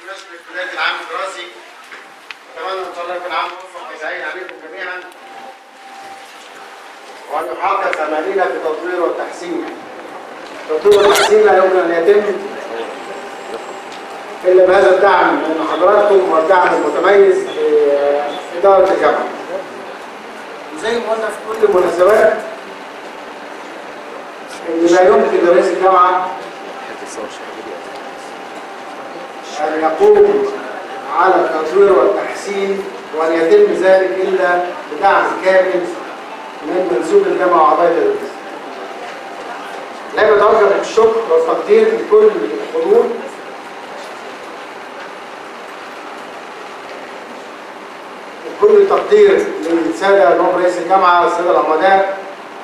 بمناسبة بداية العام الدراسي أتمنى إن شاء الله يكون عام موفق وسعيد عليكم جميعا وأن يحقق أمالنا في تطوير والتحسين تطوير والتحسين لا يمكن أن يتم إلا بهذا الدعم من حضراتكم والدعم المتميز في إدارة الجامعة زي ما قلنا في كل المناسبات إن لا يمكن لرئيس الجامعة أن يقوم على التطوير والتحسين وأن يتم ذلك إلا بدعم كامل من منسوب الجامعة وأعضاء التدريس. لا نتوجه بالشكر والتقدير لكل الحضور وكل التقدير للسادة نواب رئيس الجامعة والسادة العمداء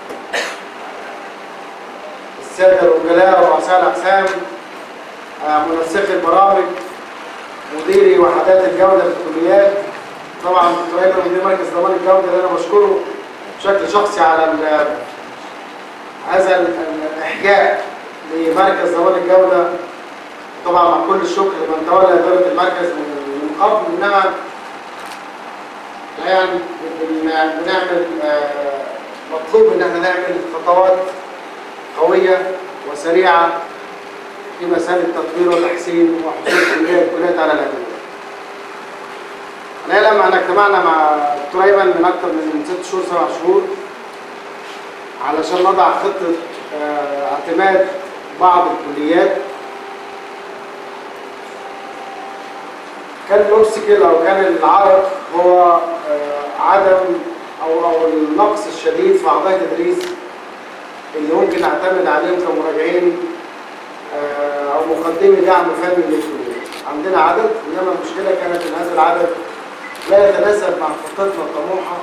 السادة الوكلاء ورؤساء الأقسام منسقي البرامج مديري وحدات الجودة في الكليات طبعا دكتور ايمن مدير مركز ضمان الجودة اللي انا بشكره بشكل شخصي على هذا الإحياء لمركز ضمان الجودة طبعا مع كل الشكر لمن تولى إدارة المركز من قبل إنما يعني بنعمل مطلوب إن احنا نعمل خطوات قوية وسريعة في مسألة تطوير وتحسين وحصول كلية الكليات على الأدوية. نعلم أن اجتمعنا مع دكتور أيمن من أكثر من ست شهور سبع شهور علشان نضع خطة اعتماد بعض الكليات كان الأوبستكل أو كان العائق هو عدم أو أو النقص الشديد في أعضاء التدريس اللي ممكن نعتمد عليهم كمراجعين او مقدمي دعم فني للكليه. عندنا عدد انما المشكله كانت ان هذا العدد لا يتناسب مع خطتنا الطموحه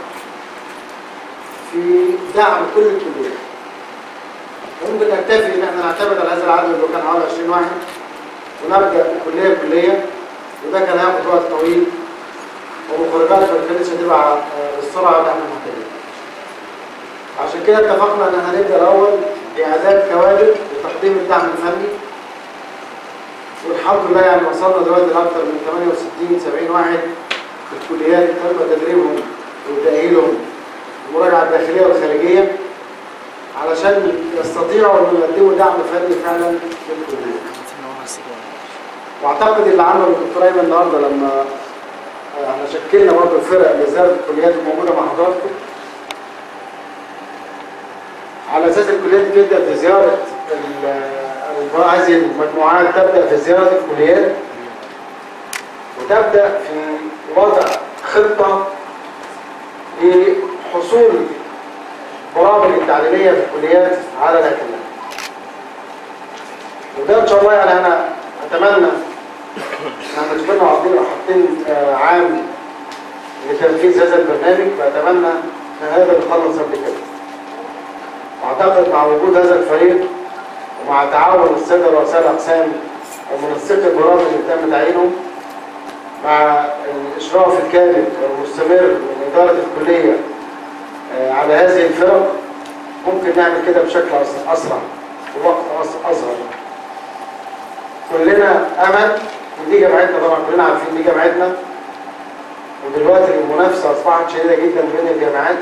في دعم كل الكليات. ممكن نكتفي ان احنا نعتمد على هذا العدد اللي كان حوالي 20 واحد ونبدا كليه كليه وده كان هياخد وقت طويل ومخرجات ما كانتش هتبقى بالسرعه اللي احنا محتاجينها. عشان كده اتفقنا ان احنا هنبدا الاول باعداد كوادر لتقديم الدعم الفني والحمد لله يعني وصلنا دلوقتي لاكثر من 68 70 واحد في الكليات تم تدريبهم وتاهيلهم المراجعه الداخليه والخارجيه علشان يستطيعوا ان يقدموا دعم فني فعلا للكليه. واعتقد اللي عمله الدكتور ايمن النهارده لما احنا شكلنا برضه الفرق لزياره الكليات الموجوده مع حضراتكم على اساس الكليات تبدا في زياره هذه المجموعات تبدا في زياره الكليات وتبدا في وضع خطه لحصول برامج التعليميه في الكليات على الاعتماد. وده ان شاء الله يعني انا اتمنى احنا كنا واخدين حاطين عام لتنفيذ هذا البرنامج فاتمنى ان هذا يخلص قبل كده. واعتقد مع وجود هذا الفريق ومع تعاون الساده رؤساء الاقسام ومنسقي البرامج اللي تم تعيينهم مع الاشراف الكامل والمستمر من اداره الكليه على هذه الفرق ممكن نعمل كده بشكل اسرع ووقت اصغر. كلنا امل ودي جامعتنا طبعا كلنا عارفين دي جامعتنا ودلوقتي المنافسه اصبحت شديده جدا بين الجامعات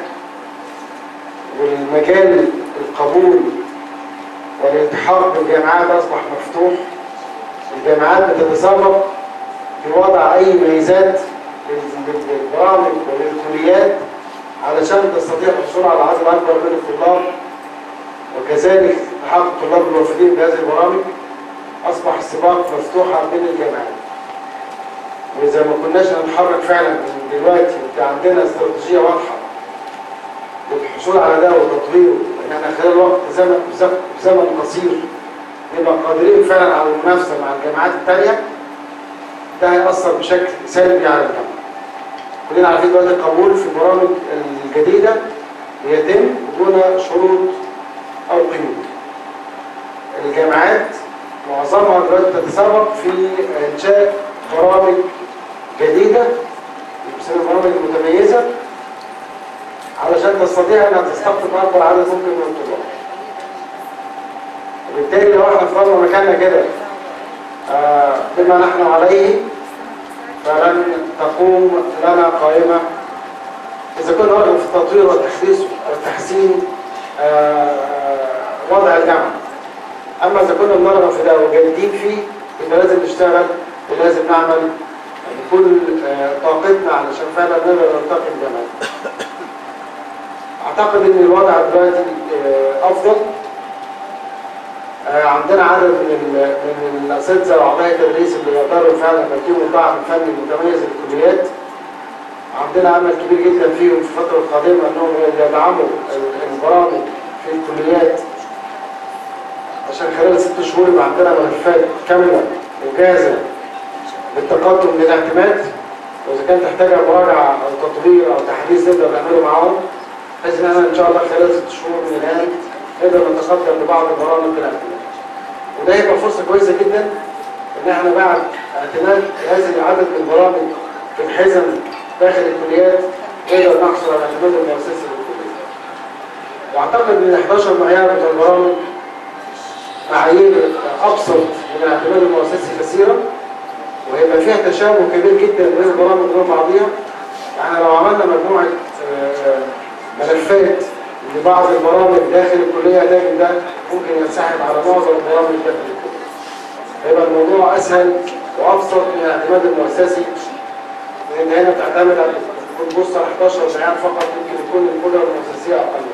والمجال القبول والالتحاق بالجامعات اصبح مفتوح الجامعات بتتسابق في وضع اي ميزات للبرامج وللكليات علشان تستطيع الحصول على عدد اكبر من الطلاب وكذلك التحاق الطلاب الوافدين بهذه البرامج اصبح السباق مفتوحه بين الجامعات واذا ما كناش نتحرك فعلا من دلوقتي ويبقى عندنا استراتيجيه واضحه للحصول على ده وتطويره ان احنا خلال وقت زمن زمن قصير نبقى قادرين فعلا على المنافسه مع الجامعات الثانيه ده هيأثر بشكل سلبي على الجامعه. كلنا عارفين دلوقتي القبول في البرامج الجديده يتم دون شروط او قيود. الجامعات معظمها دلوقتي تتسابق في انشاء برامج جديده بسبب البرامج المتميزه علشان تستطيع انها تستقطب اكبر عدد ممكن من الطلاب. وبالتالي لو احنا فرضنا مكاننا كده آه بما نحن عليه فلن تقوم لنا قائمة إذا كنا نرغب في التطوير والتحديث والتحسين آه، وضع الجامعة أما إذا كنا بنرغب في ده وجادين فيه يبقى لازم نشتغل ولازم نعمل بكل آه، طاقتنا علشان فعلا نقدر نلتقي الجامعة أعتقد إن الوضع دلوقتي آه، أفضل آه، عندنا عدد من ال- من الاساتذه واعضاء التدريس اللي يقدروا فعلا يقدموا الدعم الفني المتميز للكليات عندنا امل كبير جدا فيهم في الفتره القادمه انهم يدعموا ال- البرامج في الكليات عشان خلال ست شهور يبقى عندنا ملفات كامله وجاهزه للتقدم للاعتماد واذا كانت تحتاج مراجعه او تطوير او تحديث نقدر نعمله معاهم بحيث ان احنا ان شاء الله خلال ست شهور من الان نقدر نتقدم لبعض البرامج الاعتماد وده هيبقى فرصه كويسه جدا ان احنا بعد اعتماد هذه العدد من البرامج في الحزم داخل الكليات نقدر نحصل على اعتماد المؤسسي للكليه. واعتقد ان 11 معيار من البرامج معايير ابسط من الاعتماد المؤسسي كثيرا وهيبقى فيها تشابه كبير جدا بين البرامج وبين بعضيها يعني لو عملنا مجموعه آه، ملفات لبعض البرامج داخل الكليه هتجد ده ممكن ينسحب على معظم البرامج داخل الكليه. هيبقى الموضوع اسهل وابسط من الاعتماد المؤسسي لان هنا بتعتمد على بتبص على 11 بيان فقط يمكن يكون القدره المؤسسيه اقل.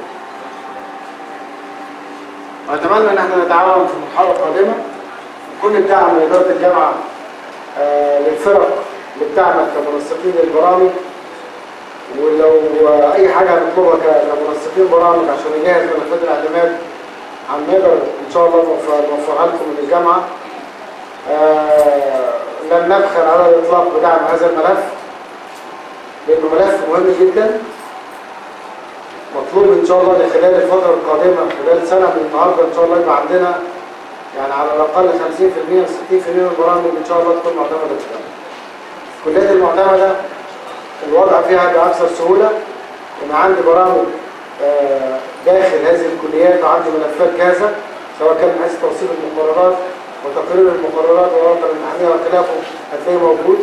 واتمنى ان احنا نتعاون في المرحله القادمه كل الدعم من اداره الجامعه آه، للفرق اللي بتعمل كمنسقين للبرامج ولو آه، اي حاجه هنطلبها ك- كمنسقين برامج عشان نجهز ملفات الاعتماد هنقدر ان شاء الله نوفر- نوفرها لكم من الجامعه آه، لن نبخل على الاطلاق بدعم هذا الملف لانه ملف مهم جدا مطلوب ان شاء الله لخلال الفتره القادمه خلال سنه من النهارده ان شاء الله يبقى عندنا يعني على الاقل 50% 60% من البرامج ان شاء الله تكون معتمده بالجامعه. الكليات المعتمده الوضع فيها باكثر سهوله ان عندي برامج آه، داخل هذه الكليات وعندي ملفات جاهزه سواء كان من حيث توصيل المقررات وتقرير المقررات وورقه الامتحانيه وخلافه هتلاقيه موجود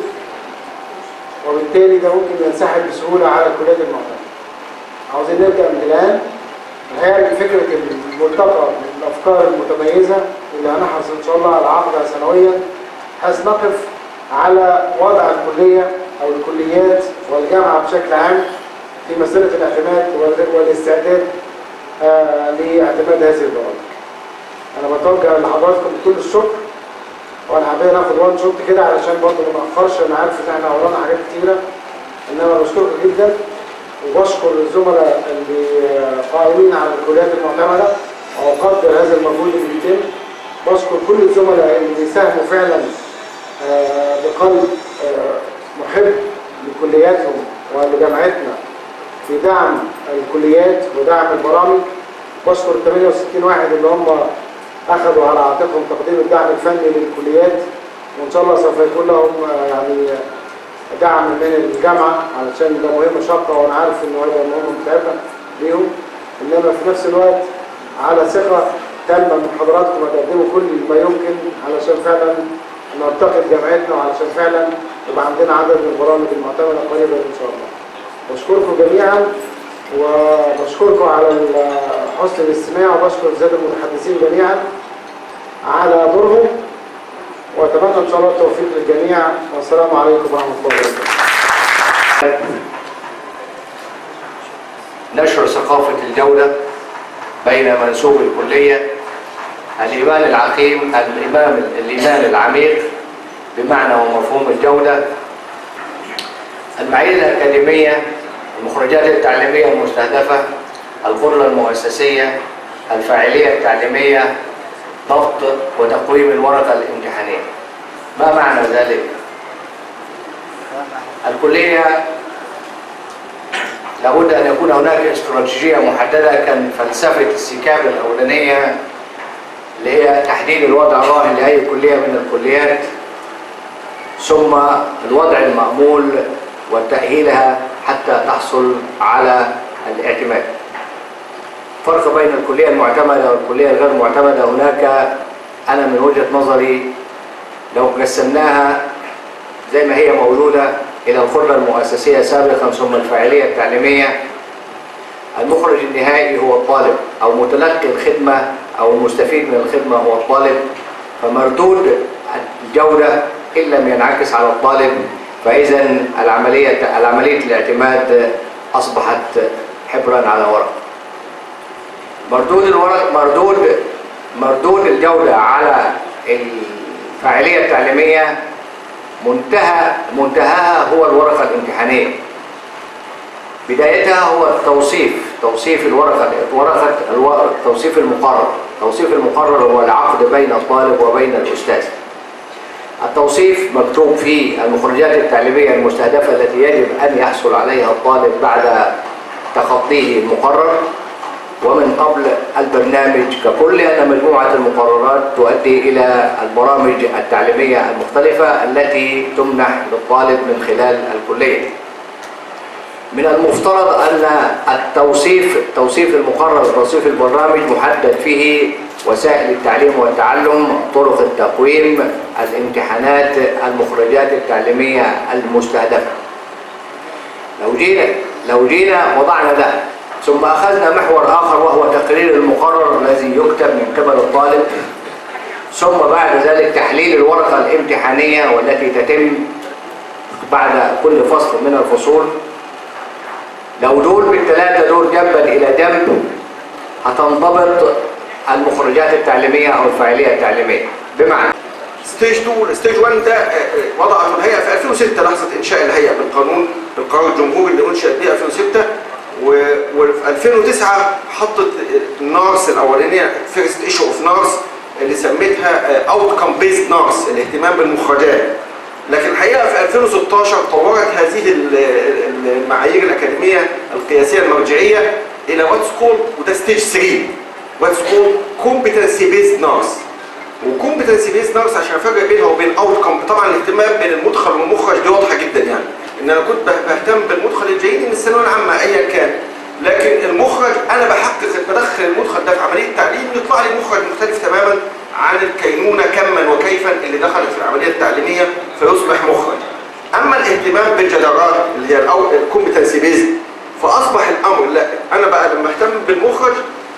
وبالتالي ده ممكن ينسحب بسهوله على الكليات المعتمده. عاوزين نبدا من الان الحقيقه فكره الملتقى من الافكار المتميزه اللي هنحرص ان شاء الله على عقدها سنويا بحيث نقف على وضع الكليه او الكليات والجامعه بشكل عام في مساله الاعتماد وال- والاستعداد آه لاعتماد هذه البرامج. انا بتوجه لحضراتكم بكل الشكر وانا حابب ناخد وان شوت كده علشان برضه ما ناخرش انا عارف ان احنا ورانا حاجات كتيره انما بشكركم جدا وبشكر الزملاء اللي قائمين على الكليات المعتمده واقدر هذا المجهود اللي بيتم بشكر كل الزملاء اللي بيساهموا فعلا آه، بقلب آه، محب لكلياتهم ولجامعتنا في دعم الكليات ودعم البرامج بشكر ال 68 واحد اللي هم اخذوا على عاتقهم تقديم الدعم الفني للكليات وان شاء الله سوف يكون لهم آه، يعني دعم من الجامعه علشان ده مهمه شاقه وانا عارف انه هيبقى مهمه متعبه ليهم انما في نفس الوقت على ثقه تامه من حضراتكم هتقدموا كل ما يمكن علشان فعلا نرتقي بجامعتنا وعلشان فعلا يبقى عندنا عدد من البرامج المعتمده قريبا ان شاء الله. بشكركم جميعا وبشكركم على ال- حسن الاستماع وبشكر الساده المتحدثين جميعا على دورهم واتمنى ان شاء الله التوفيق للجميع والسلام عليكم ورحمه الله وبركاته. نشر ثقافة الجودة بين منسوب الكلية الإيمان العقيم الإمام الإيمان العميق بمعنى ومفهوم الجودة المعايير الأكاديمية المخرجات التعليمية المستهدفة القدرة المؤسسية الفاعلية التعليمية ضبط وتقويم الورقة الامتحانية ما معنى ذلك؟ الكلية لابد أن يكون هناك استراتيجية محددة كان فلسفة السكاب الأولانية اللي هي تحديد الوضع الراهن لأي كلية من الكليات ثم الوضع المأمول وتأهيلها حتى تحصل على الاعتماد فرق بين الكلية المعتمدة والكلية الغير معتمدة هناك أنا من وجهة نظري لو قسمناها زي ما هي موجودة إلى الخردة المؤسسية سابقا ثم الفاعلية التعليمية المخرج النهائي هو الطالب أو متلقي الخدمة أو المستفيد من الخدمة هو الطالب فمردود الجودة إن لم ينعكس على الطالب فإذا العملية العملية الاعتماد أصبحت حبرا على ورق مردود الورق مردود مردود الجودة على الفاعلية التعليمية منتهى منتهاها هو الورقة الامتحانية بدايتها هو التوصيف توصيف الورقة ورقة الو- توصيف المقرر توصيف المقرر هو العقد بين الطالب وبين الأستاذ التوصيف مكتوب فيه المخرجات التعليمية المستهدفة التي يجب أن يحصل عليها الطالب بعد تخطيه المقرر ومن قبل البرنامج ككل أن مجموعة المقررات تؤدي إلى البرامج التعليمية المختلفة التي تمنح للطالب من خلال الكلية من المفترض أن التوصيف توصيف المقرر توصيف البرنامج محدد فيه وسائل التعليم والتعلم طرق التقويم الامتحانات المخرجات التعليمية المستهدفة لو جينا لو جينا وضعنا ده ثم أخذنا محور آخر وهو تقرير المقرر الذي يكتب من قبل الطالب ثم بعد ذلك تحليل الورقة الامتحانية والتي تتم بعد كل فصل من الفصول لو دول بالثلاثة دول جنبا إلى جنب هتنضبط المخرجات التعليمية أو الفاعلية التعليمية بمعنى ستيج 2 ستيج 1 ده آه، آه، وضعته الهيئه في 2006 لحظه انشاء الهيئه بالقانون بالقرار الجمهوري اللي انشئت به 2006 و- وفي 2009 حطت النارس الاولانيه فيرست ايشو اوف نارس اللي سميتها اوت كم بيزد نارس الاهتمام بالمخرجات لكن الحقيقه في 2016 طورت هذه ال- ال- المعايير الاكاديميه القياسيه المرجعيه الى واتس كول وده ستيج 3 واتس كول كومبتنسي بيزد نارس وكومبتنسي بيز نارس عشان افرق بينها وبين اوت كوم طبعا الاهتمام بين المدخل والمخرج دي واضحه جدا يعني ان انا كنت به- بهتم بالمدخل الجيد من الثانويه العامه ايا كان لكن المخرج انا بحقق بدخل المدخل ده في عمليه التعليم يطلع لي مخرج مختلف تماما عن الكينونه كما وكيفا اللي دخلت في العمليه التعليميه فيصبح مخرج اما الاهتمام بالجدارات اللي هي الكومبتنسي بيز فاصبح الامر لا انا بقى لما اهتم بالمخرج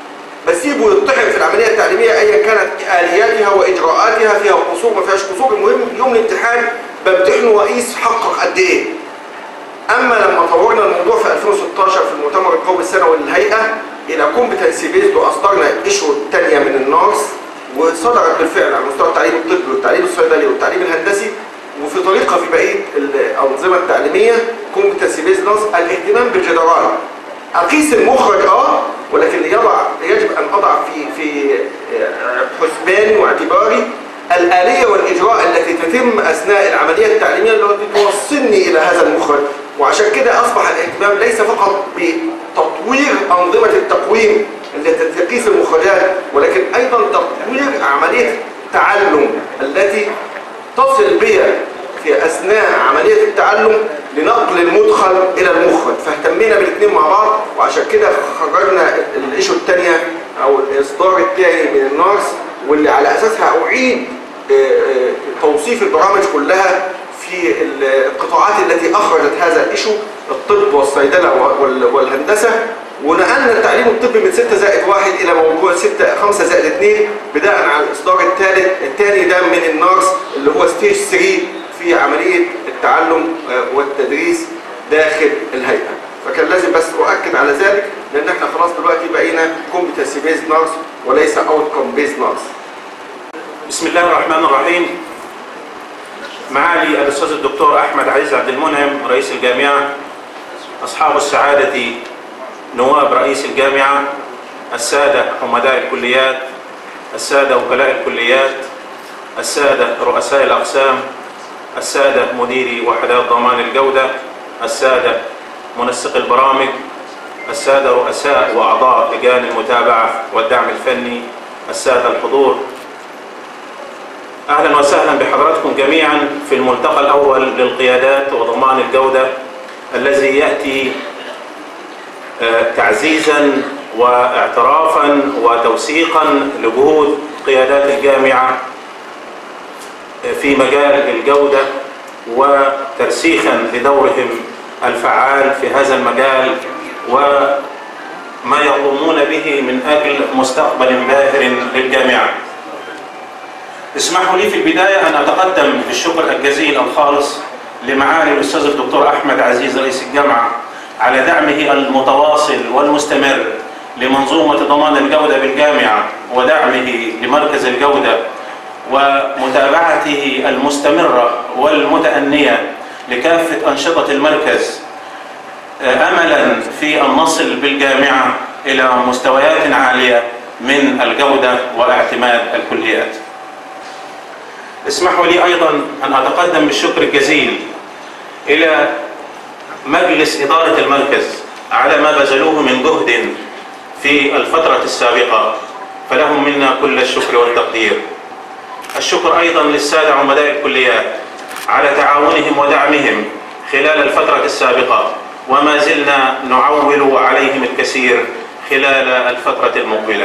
بسيبه يطحن في العمليه التعليميه ايا كانت الياتها واجراءاتها فيها قصور ما فيهاش قصور المهم يوم الامتحان بمتحنه واقيس حقق قد ايه اما لما طورنا الموضوع في 2016 في المؤتمر القومي السنوي للهيئه الى كومبتنسي بيزد واصدرنا ايشو الثانيه من النارس وصدرت بالفعل على مستوى التعليم الطبي والتعليم الصيدلي والتعليم الهندسي وفي طريقها في بقيه الانظمه التعليميه كومبتنسي بيزد نارس الاهتمام بالجدارات اقيس المخرج اه ولكن يضع يجب ان اضع في في حسباني واعتباري الآلية والإجراء التي تتم أثناء العملية التعليمية التي توصلني إلى هذا المخرج وعشان كده أصبح الاهتمام ليس فقط بتطوير أنظمة التقويم التي تقيس المخرجات ولكن أيضا تطوير عملية التعلم التي تصل بي في أثناء عملية التعلم لنقل المدخل إلى المخرج فاهتمينا بالاثنين مع بعض وعشان كده خرجنا الايشو الثانية أو الإصدار الثاني من النارس واللي على أساسها أعيد آه، آه، توصيف البرامج كلها في القطاعات التي أخرجت هذا الايشو الطب والصيدلة وال- والهندسة ونقلنا التعليم الطبي من 6 زائد 1 إلى موضوع 6 5 زائد 2 بداء على الإصدار الثالث الثاني ده من النارس اللي هو ستيج 3 في عملية التعلم آه، والتدريس داخل الهيئة فكان لازم بس أؤكد على ذلك لأن احنا خلاص دلوقتي بقينا كومبتنسي بيز نارس وليس اوتكم بيز نارس بسم الله الرحمن الرحيم معالي الأستاذ الدكتور أحمد عزيز عبد المنعم رئيس الجامعة أصحاب السعادة نواب رئيس الجامعة السادة حمداء الكليات السادة وكلاء الكليات السادة رؤساء الأقسام السادة مديري وحدات ضمان الجودة السادة منسق البرامج السادة رؤساء وأعضاء لجان المتابعة والدعم الفني السادة الحضور أهلا وسهلا بحضراتكم جميعا في الملتقى الأول للقيادات وضمان الجودة الذي يأتي آه، تعزيزا واعترافا وتوثيقا لجهود قيادات الجامعة في مجال الجودة وترسيخا لدورهم الفعال في هذا المجال وما يقومون به من أجل مستقبل باهر للجامعة اسمحوا لي في البداية أن أتقدم بالشكر الجزيل الخالص لمعالي الأستاذ الدكتور أحمد عزيز رئيس الجامعة على دعمه المتواصل والمستمر لمنظومة ضمان الجودة بالجامعة ودعمه لمركز الجودة ومتابعته المستمرة والمتأنية لكافة أنشطة المركز أملا في أن نصل بالجامعة إلى مستويات عالية من الجودة واعتماد الكليات اسمحوا لي أيضا أن أتقدم بالشكر الجزيل إلى مجلس إدارة المركز على ما بذلوه من جهد في الفترة السابقة فلهم منا كل الشكر والتقدير الشكر أيضا للسادة عمداء الكليات على تعاونهم ودعمهم خلال الفترة السابقة وما زلنا نعول عليهم الكثير خلال الفترة المقبلة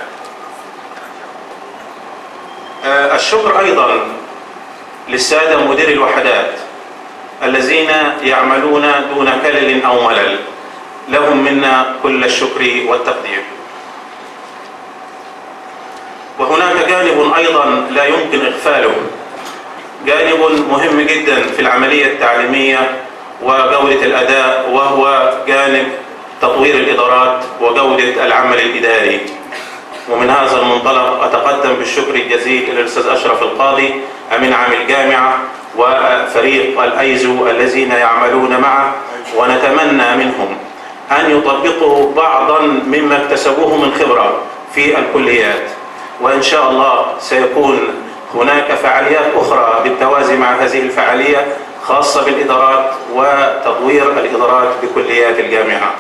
الشكر أيضا للسادة مدير الوحدات الذين يعملون دون كلل أو ملل لهم منا كل الشكر والتقدير وهناك جانب أيضا لا يمكن إغفاله جانب مهم جدا في العملية التعليمية وجودة الأداء وهو جانب تطوير الإدارات وجودة العمل الإداري ومن هذا المنطلق أتقدم بالشكر الجزيل إلى الأستاذ أشرف القاضي أمين عام الجامعة وفريق الأيزو الذين يعملون معه ونتمنى منهم أن يطبقوا بعضا مما اكتسبوه من خبرة في الكليات وإن شاء الله سيكون هناك فعاليات أخرى بالتوازي مع هذه الفعالية خاصة بالإدارات وتطوير الإدارات بكليات الجامعة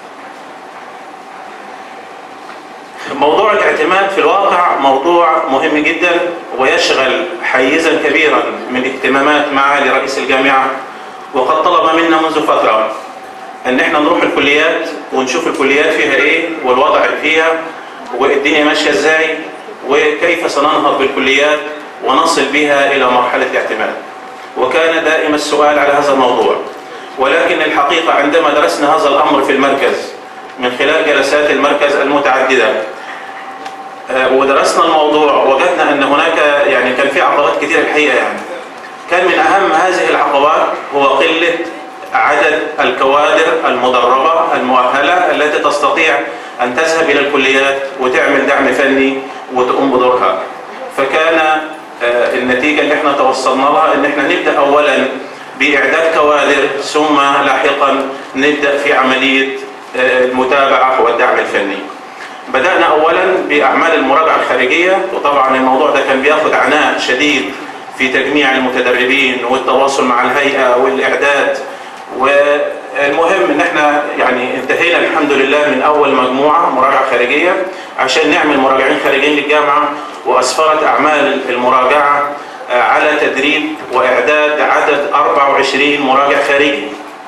موضوع الاعتماد في الواقع موضوع مهم جدا ويشغل حيزا كبيرا من اهتمامات معالي رئيس الجامعة وقد طلب منا منذ فترة ان احنا نروح الكليات ونشوف الكليات فيها ايه والوضع اللي فيها والدنيا ماشية ازاي وكيف سننهض بالكليات ونصل بها الى مرحلة الاعتماد وكان دائما السؤال على هذا الموضوع ولكن الحقيقة عندما درسنا هذا الامر في المركز من خلال جلسات المركز المتعددة ودرسنا الموضوع وجدنا ان هناك يعني كان في عقبات كثيره الحقيقه يعني كان من اهم هذه العقبات هو قله عدد الكوادر المدربه المؤهله التي تستطيع ان تذهب الى الكليات وتعمل دعم فني وتقوم بدورها فكان النتيجه اللي احنا توصلنا لها ان احنا نبدا اولا باعداد كوادر ثم لاحقا نبدا في عمليه المتابعه والدعم الفني بدأنا أولا بأعمال المراجعة الخارجية وطبعا الموضوع ده كان بياخد عناء شديد في تجميع المتدربين والتواصل مع الهيئة والإعداد والمهم ان احنا يعني انتهينا الحمد لله من اول مجموعة مراجعة خارجية عشان نعمل مراجعين خارجيين للجامعة واسفرت اعمال المراجعة على تدريب واعداد عدد 24 مراجع خارجي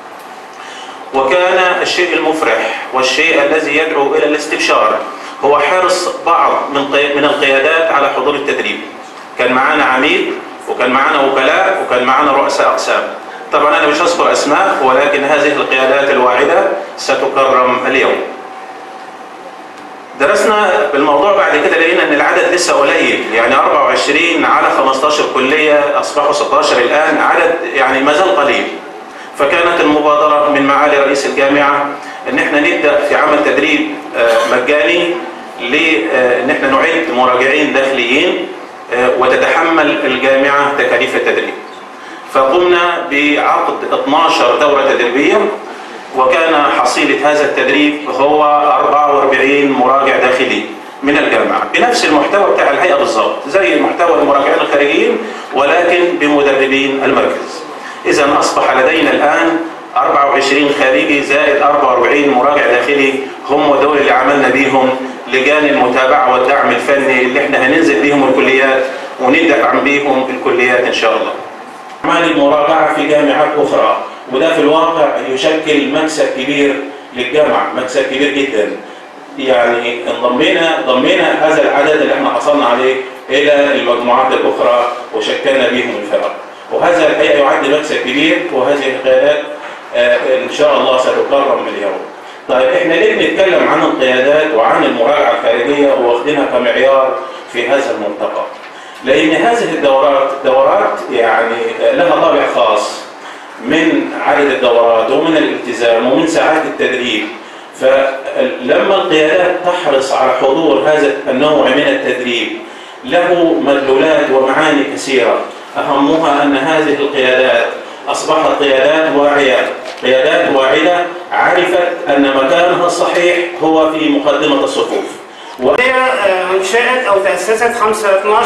وكان الشيء المفرح والشيء الذي يدعو الى الاستبشار هو حرص بعض من من القيادات على حضور التدريب. كان معانا عميد وكان معانا وكلاء وكان معانا رؤساء اقسام. طبعا انا مش هذكر اسماء ولكن هذه القيادات الواعده ستكرم اليوم. درسنا بالموضوع بعد كده لقينا ان العدد لسه قليل يعني 24 على 15 كليه اصبحوا 16 الان عدد يعني ما زال قليل. فكانت المبادرة من معالي رئيس الجامعة ان احنا نبدأ في عمل تدريب مجاني لان احنا نعد مراجعين داخليين وتتحمل الجامعة تكاليف التدريب فقمنا بعقد 12 دورة تدريبية وكان حصيلة هذا التدريب هو 44 مراجع داخلي من الجامعة بنفس المحتوى بتاع الهيئة بالظبط زي محتوى المراجعين الخارجيين ولكن بمدربين المركز إذا أصبح لدينا الآن 24 خارجي زائد 44 مراجع داخلي هم دول اللي عملنا بيهم لجان المتابعة والدعم الفني اللي احنا هننزل بيهم الكليات وندعم بيهم الكليات إن شاء الله. أعمال المراجعة في جامعات أخرى وده في الواقع يشكل مكسب كبير للجامعة مكسب كبير جدا يعني انضمينا ضمينا هذا العدد اللي احنا حصلنا عليه الى المجموعات الاخرى وشكلنا بيهم الفرق وهذا الحقيقه يعد مكسب كبير وهذه القيادات آه، ان شاء الله ستكرم اليوم. طيب احنا ليه بنتكلم عن القيادات وعن المراجعه الخارجيه واخدينها كمعيار في هذا المنطقه؟ لان هذه الدورات دورات يعني لها طابع خاص من عدد الدورات ومن الالتزام ومن ساعات التدريب فلما القيادات تحرص على حضور هذا النوع من التدريب له مدلولات ومعاني كثيرة أهمها أن هذه القيادات أصبحت قيادات واعية قيادات واعدة عرفت أن مكانها الصحيح هو في مقدمة الصفوف و... هي آه، انشأت أو تأسست 5 12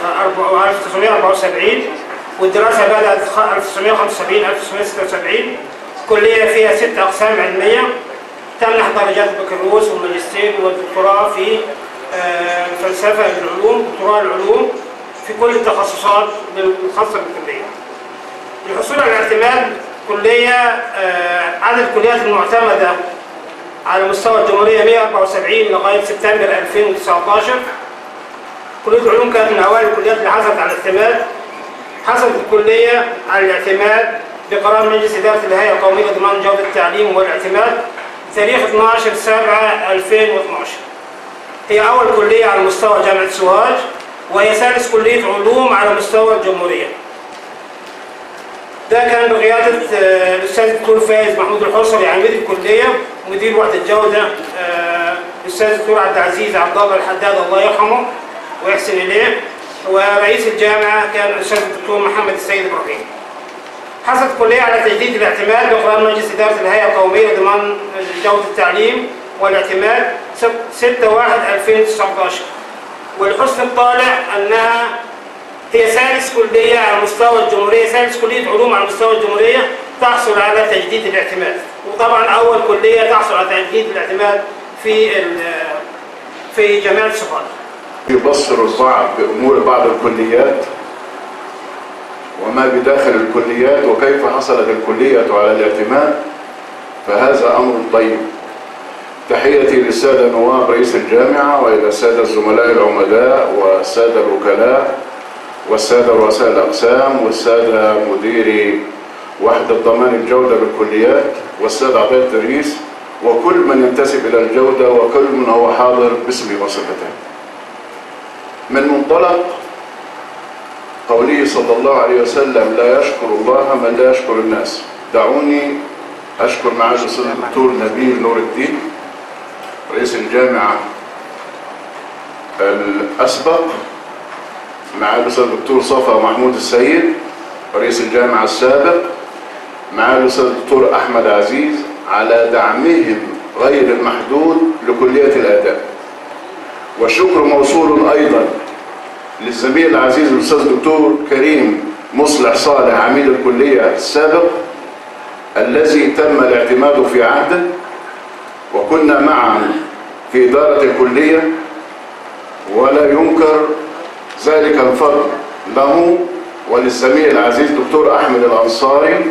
1974 والدراسة بدأت خ- 1975 1976 كلية فيها ست أقسام علمية تمنح درجات البكالوريوس والماجستير والدكتوراه في آه، فلسفة العلوم دكتوراه العلوم في كل التخصصات الخاصة بالكلية. للحصول على الاعتماد كلية آه، عدد الكليات المعتمدة على مستوى الجمهورية 174 لغاية سبتمبر 2019 كلية العلوم كانت من أوائل الكليات اللي حصلت على الاعتماد حصلت الكلية على الاعتماد بقرار مجلس إدارة الهيئة القومية لضمان جودة التعليم والاعتماد تاريخ 12 7 2012 هي أول كلية على مستوى جامعة سوهاج وهي ثالث كلية علوم على مستوى الجمهورية ده كان بقيادة آه، الأستاذ الدكتور فايز محمود الحصري عميد الكلية مدير وحدة الجودة آه، الأستاذ الدكتور عبد العزيز عبد الله الحداد الله يرحمه ويحسن إليه ورئيس الجامعة كان الأستاذ الدكتور محمد السيد إبراهيم. حصلت الكلية على تجديد الاعتماد بقرار مجلس إدارة الهيئة القومية لضمان جودة التعليم والاعتماد 6 1 2019 ولحسن الطالع أنها هي ثالث كلية على مستوى الجمهورية ثالث كلية علوم على مستوى الجمهورية تحصل على تجديد الاعتماد وطبعا أول كلية تحصل على تجديد الاعتماد في ال- في جامعة سوهاج يبصر البعض بأمور بعض الكليات وما بداخل الكليات وكيف حصلت الكلية على الاعتماد فهذا أمر طيب تحيتي للسادة نواب رئيس الجامعة وإلى السادة الزملاء العمداء والسادة الوكلاء والسادة رؤساء الأقسام والسادة مديري وحدة ضمان الجودة بالكليات والسادة أعضاء التدريس وكل من ينتسب إلى الجودة وكل من هو حاضر باسمه وصفته من منطلق قوله صلى الله عليه وسلم لا يشكر الله من لا يشكر الناس دعوني أشكر معالي الأستاذ الدكتور نبيل نور الدين رئيس الجامعة الأسبق معالي الأستاذ الدكتور صفا محمود السيد رئيس الجامعة السابق معالي الأستاذ الدكتور أحمد عزيز على دعمهم غير المحدود لكلية الآداب والشكر موصول أيضا للزميل العزيز الأستاذ الدكتور كريم مصلح صالح عميد الكلية السابق الذي تم الاعتماد في عهده وكنا معا في إدارة الكلية ولا ينكر ذلك الفضل له وللزميل العزيز دكتور أحمد الأنصاري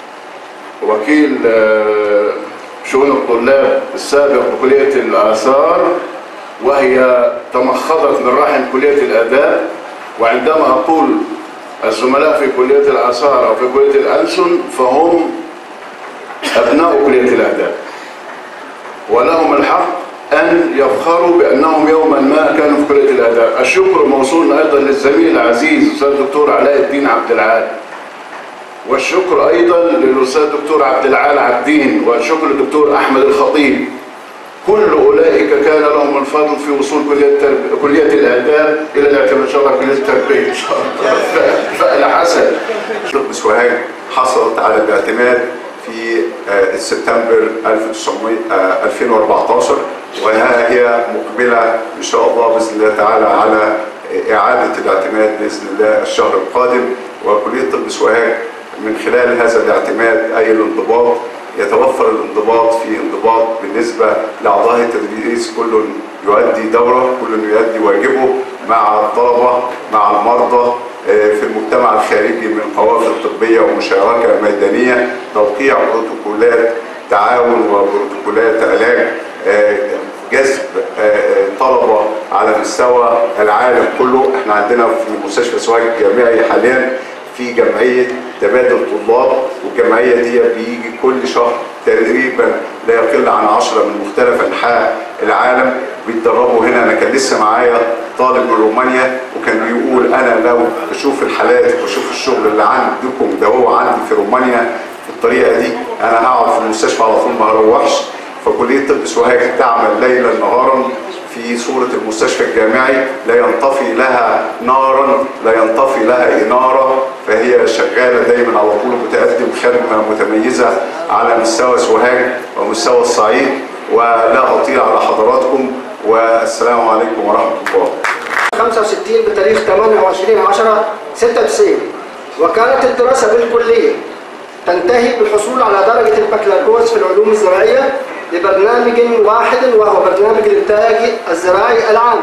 وكيل آه، شؤون الطلاب السابق بكلية الآثار وهي تمخضت من رحم كلية الآداب وعندما أقول الزملاء في كلية الآثار أو في كلية الألسن فهم أبناء كلية الآداب ولهم الحق أن يفخروا بأنهم يوما ما كانوا في كلية الآداب الشكر موصول أيضا للزميل العزيز الأستاذ الدكتور علاء الدين عبد العال والشكر أيضا للأستاذ الدكتور عبد العال عبدين والشكر للدكتور أحمد الخطيب كل أولئك كان لهم الفضل في وصول كلية التربية كلية الآداب إلى الاعتماد إن شاء الله كلية التربية إن شاء الله فأل حسن طب سوهاج حصلت على الاعتماد في آه، سبتمبر 1900 آه، 2014 وها هي مقبلة إن شاء الله بإذن الله تعالى على إعادة الاعتماد بإذن الله الشهر القادم وكلية طب سوهاج من خلال هذا الاعتماد أي الانضباط يتوفر الانضباط في انضباط بالنسبة لأعضاء التدريس كل يؤدي دوره كل يؤدي واجبه مع الطلبة مع المرضى آه، في المجتمع الخارجي من قوافل طبية ومشاركة ميدانية توقيع بروتوكولات تعاون وبروتوكولات علاج آه، جذب آه، طلبة على مستوى العالم كله احنا عندنا في مستشفى سواج الجامعي حاليا في جمعيه تبادل طلاب والجمعيه دي بيجي كل شهر تقريبا لا يقل عن 10 من مختلف انحاء العالم بيتدربوا هنا انا كان لسه معايا طالب من رومانيا وكان بيقول انا لو بشوف الحالات وبشوف الشغل اللي عندكم ده هو عندي في رومانيا بالطريقه دي انا هقعد في المستشفى على طول ما هروحش فكليه طب سوهاج تعمل ليلا نهارا في صورة المستشفى الجامعي لا ينطفي لها نارا لا ينطفي لها إنارة فهي شغالة دايما على طول بتقدم خدمة متميزة على مستوى سوهاج ومستوى الصعيد ولا أطيل على حضراتكم والسلام عليكم ورحمة الله 65 بتاريخ 28 10 96 وكانت الدراسة بالكلية تنتهي بالحصول على درجة البكالوريوس في العلوم الزراعية لبرنامج واحد وهو برنامج الإنتاج الزراعي العام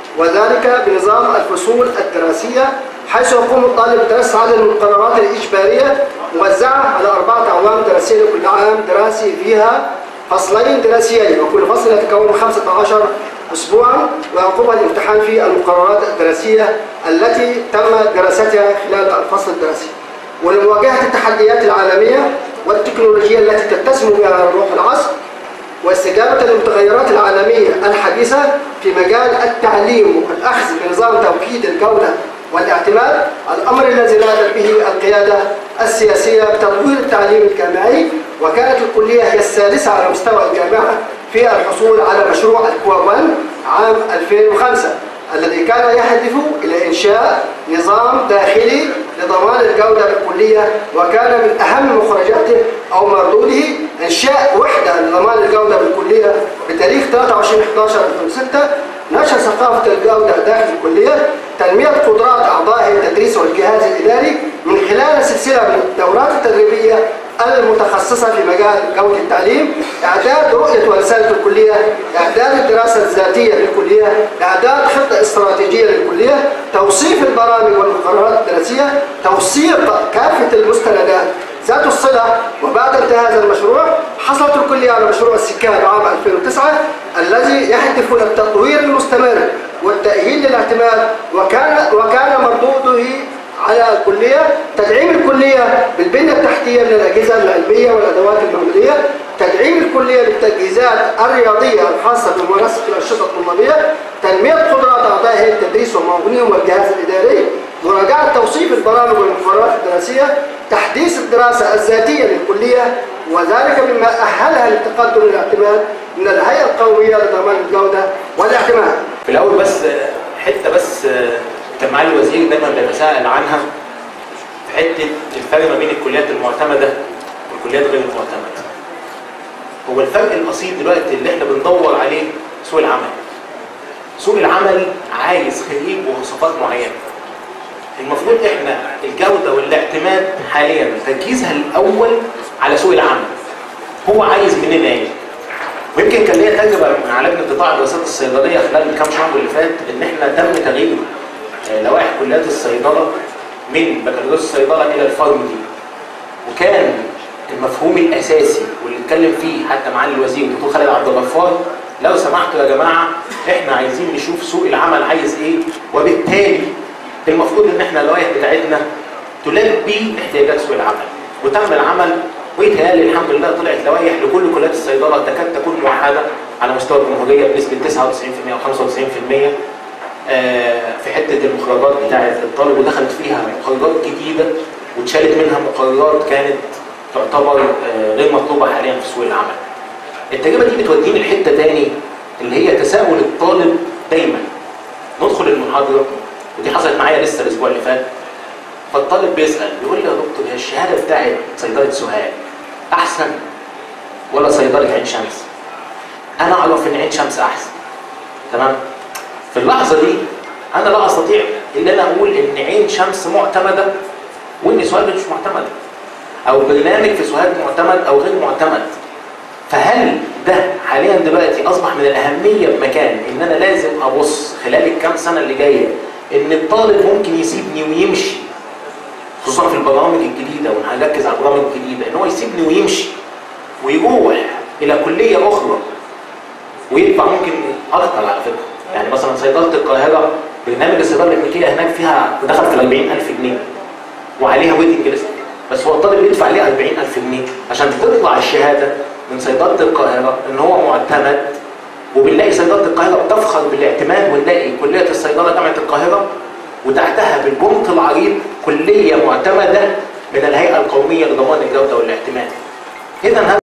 وذلك بنظام الفصول الدراسية حيث يقوم الطالب بدرس عدد المقررات الإجبارية موزعة على أربعة أعوام دراسية لكل عام دراسي فيها فصلين دراسيين وكل فصل يتكون من 15 أسبوعا ويعقبها الامتحان في المقررات الدراسية التي تم دراستها خلال الفصل الدراسي ولمواجهة التحديات العالمية والتكنولوجيا التي تتسم بها روح العصر واستجابة للمتغيرات العالمية الحديثة في مجال التعليم والأخذ بنظام توحيد الجودة والاعتماد الأمر الذي نادت به القيادة السياسية بتطوير التعليم الجامعي وكانت الكلية هي السادسة على مستوى الجامعة في الحصول على مشروع الكوابان عام 2005 الذي كان يهدف إلى إنشاء نظام داخلي لضمان الجودة بالكلية وكان من أهم مخرجاته أو مردوده إنشاء وحدة لضمان الجودة بالكلية بتاريخ 23 11 2006 نشر ثقافة الجودة داخل الكلية تنمية قدرات أعضاء التدريس والجهاز الإداري من خلال سلسلة من الدورات التدريبية المتخصصة في مجال جودة التعليم إعداد رؤية ورسالة الكلية إعداد الدراسة الذاتية للكلية إعداد خطة استراتيجية للكلية توصيف البرامج والمقررات الدراسية توثيق كافة المستندات ذات الصلة وبعد انتهاء هذا المشروع حصلت الكلية على مشروع السكان عام 2009 الذي يهدف إلى التطوير المستمر والتأهيل للاعتماد وكان وكان مردوده على الكلية تدعيم الكلية بالبنية التحتية من الأجهزة العلمية والأدوات المعملية تدعيم الكلية بالتجهيزات الرياضية الخاصة بممارسة الأنشطة الطلابية تنمية قدرات أعضاء هيئة التدريس ومعاونيهم والجهاز الإداري مراجعة توصيف البرامج والمقررات الدراسية تحديث الدراسة الذاتية للكلية وذلك مما أهلها للتقدم الاعتماد من الهيئة القومية لضمان الجودة والاعتماد في الاول بس حته بس كان معالي الوزير دايما بيتساءل عنها في حته الفرق ما بين الكليات المعتمده والكليات غير المعتمده. هو الفرق الاصيل دلوقتي اللي احنا بندور عليه سوق العمل. سوق العمل عايز خريج ومواصفات معينه. المفروض احنا الجوده والاعتماد حاليا تركيزها الاول على سوق العمل. هو عايز مننا ايه؟ ويمكن كان ليا تجربه مع لجنه قطاع دراسات الصيدليه خلال الكام شهر اللي فات ان احنا تم تغيير آه، لوائح كليات الصيدله من بكالوريوس الصيدله الى الفارمدي وكان المفهوم الاساسي واللي اتكلم فيه حتى معالي الوزير الدكتور خالد عبد الغفار لو سمحتوا يا جماعه احنا عايزين نشوف سوق العمل عايز ايه وبالتالي المفروض ان احنا اللوائح بتاعتنا تلبي احتياجات سوق العمل وتم العمل ويتهيألي الحمد لله طلعت لوائح لكل كليات الصيدله تكاد تكون موحده على مستوى الجمهوريه بنسبه 99% او 95% آه، في حته المخرجات بتاعه الطالب ودخلت فيها مخرجات جديده واتشالت منها مقررات كانت تعتبر آه، غير مطلوبه حاليا في سوق العمل. التجربه دي بتوديني لحته تاني اللي هي تساؤل الطالب دايما ندخل المحاضره ودي حصلت معايا لسه الاسبوع اللي فات فالطالب بيسال بيقول لي يا دكتور هي الشهاده بتاعت صيدله سوهاج احسن ولا صيدله عين شمس؟ انا اعرف ان عين شمس احسن تمام؟ في اللحظه دي انا لا استطيع الا انا اقول ان عين شمس معتمده وان سوهاج مش معتمده او برنامج في سوهاج معتمد او غير معتمد فهل ده حاليا دلوقتي اصبح من الاهميه بمكان ان انا لازم ابص خلال الكام سنه اللي جايه ان الطالب ممكن يسيبني ويمشي خصوصا في البرامج الجديده وهنركز على البرامج الجديده ان هو يسيبني ويمشي ويروح الى كليه اخرى ويدفع ممكن اكتر على فكره يعني مثلا صيدله القاهره برنامج الصيدله الامريكيه هناك فيها دخل في ال 40000 جنيه وعليها ويتنج ليست بس هو الطالب يدفع عليه 40000 جنيه عشان تطلع الشهاده من صيدله القاهره ان هو معتمد وبنلاقي صيدله القاهره بتفخر بالاعتماد ونلاقي كليه الصيدله جامعه القاهره وتحتها بالجمط العريض كليه معتمده من الهيئه القوميه لضمان الجوده والاعتماد. اذا